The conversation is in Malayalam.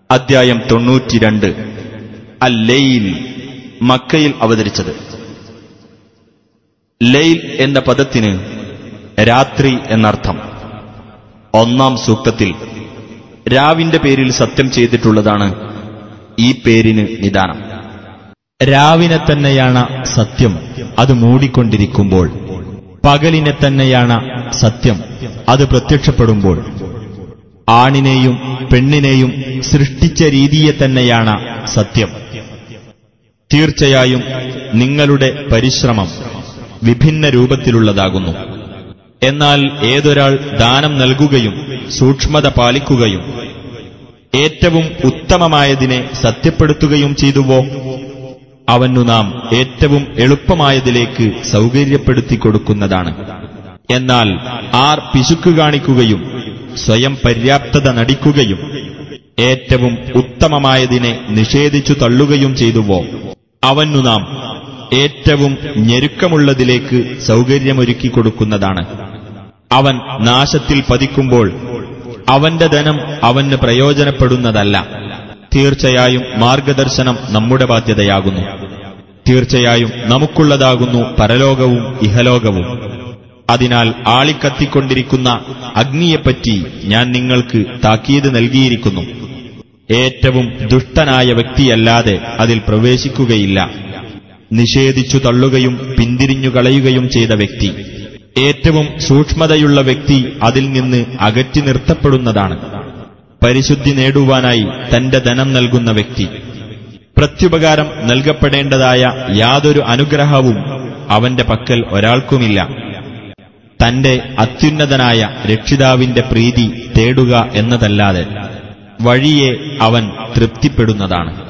അദ്ധ്യായം തൊണ്ണൂറ്റിരണ്ട് അൽ ലെയിൽ മക്കയിൽ അവതരിച്ചത് ലെയിൽ എന്ന പദത്തിന് രാത്രി എന്നർത്ഥം ഒന്നാം സൂക്തത്തിൽ രാവിന്റെ പേരിൽ സത്യം ചെയ്തിട്ടുള്ളതാണ് ഈ പേരിന് നിദാനം രാവിനെ തന്നെയാണ് സത്യം അത് മൂടിക്കൊണ്ടിരിക്കുമ്പോൾ പകലിനെ തന്നെയാണ് സത്യം അത് പ്രത്യക്ഷപ്പെടുമ്പോൾ ആണിനെയും പെണ്ണിനെയും സൃഷ്ടിച്ച രീതിയെ തന്നെയാണ് സത്യം തീർച്ചയായും നിങ്ങളുടെ പരിശ്രമം വിഭിന്ന രൂപത്തിലുള്ളതാകുന്നു എന്നാൽ ഏതൊരാൾ ദാനം നൽകുകയും സൂക്ഷ്മത പാലിക്കുകയും ഏറ്റവും ഉത്തമമായതിനെ സത്യപ്പെടുത്തുകയും ചെയ്തുവോ അവനു നാം ഏറ്റവും എളുപ്പമായതിലേക്ക് സൗകര്യപ്പെടുത്തി കൊടുക്കുന്നതാണ് എന്നാൽ ആർ പിശുക്ക് കാണിക്കുകയും സ്വയം പര്യാപ്തത നടിക്കുകയും ഏറ്റവും ഉത്തമമായതിനെ നിഷേധിച്ചു തള്ളുകയും ചെയ്തുവോ അവനു നാം ഏറ്റവും ഞെരുക്കമുള്ളതിലേക്ക് സൗകര്യമൊരുക്കി കൊടുക്കുന്നതാണ് അവൻ നാശത്തിൽ പതിക്കുമ്പോൾ അവന്റെ ധനം അവന് പ്രയോജനപ്പെടുന്നതല്ല തീർച്ചയായും മാർഗദർശനം നമ്മുടെ ബാധ്യതയാകുന്നു തീർച്ചയായും നമുക്കുള്ളതാകുന്നു പരലോകവും ഇഹലോകവും അതിനാൽ ആളിക്കത്തിക്കൊണ്ടിരിക്കുന്ന അഗ്നിയെപ്പറ്റി ഞാൻ നിങ്ങൾക്ക് താക്കീത് നൽകിയിരിക്കുന്നു ഏറ്റവും ദുഷ്ടനായ വ്യക്തിയല്ലാതെ അതിൽ പ്രവേശിക്കുകയില്ല നിഷേധിച്ചു തള്ളുകയും പിന്തിരിഞ്ഞു കളയുകയും ചെയ്ത വ്യക്തി ഏറ്റവും സൂക്ഷ്മതയുള്ള വ്യക്തി അതിൽ നിന്ന് അകറ്റി നിർത്തപ്പെടുന്നതാണ് പരിശുദ്ധി നേടുവാനായി തന്റെ ധനം നൽകുന്ന വ്യക്തി പ്രത്യുപകാരം നൽകപ്പെടേണ്ടതായ യാതൊരു അനുഗ്രഹവും അവന്റെ പക്കൽ ഒരാൾക്കുമില്ല തന്റെ അത്യുന്നതനായ രക്ഷിതാവിന്റെ പ്രീതി തേടുക എന്നതല്ലാതെ വഴിയെ അവൻ തൃപ്തിപ്പെടുന്നതാണ്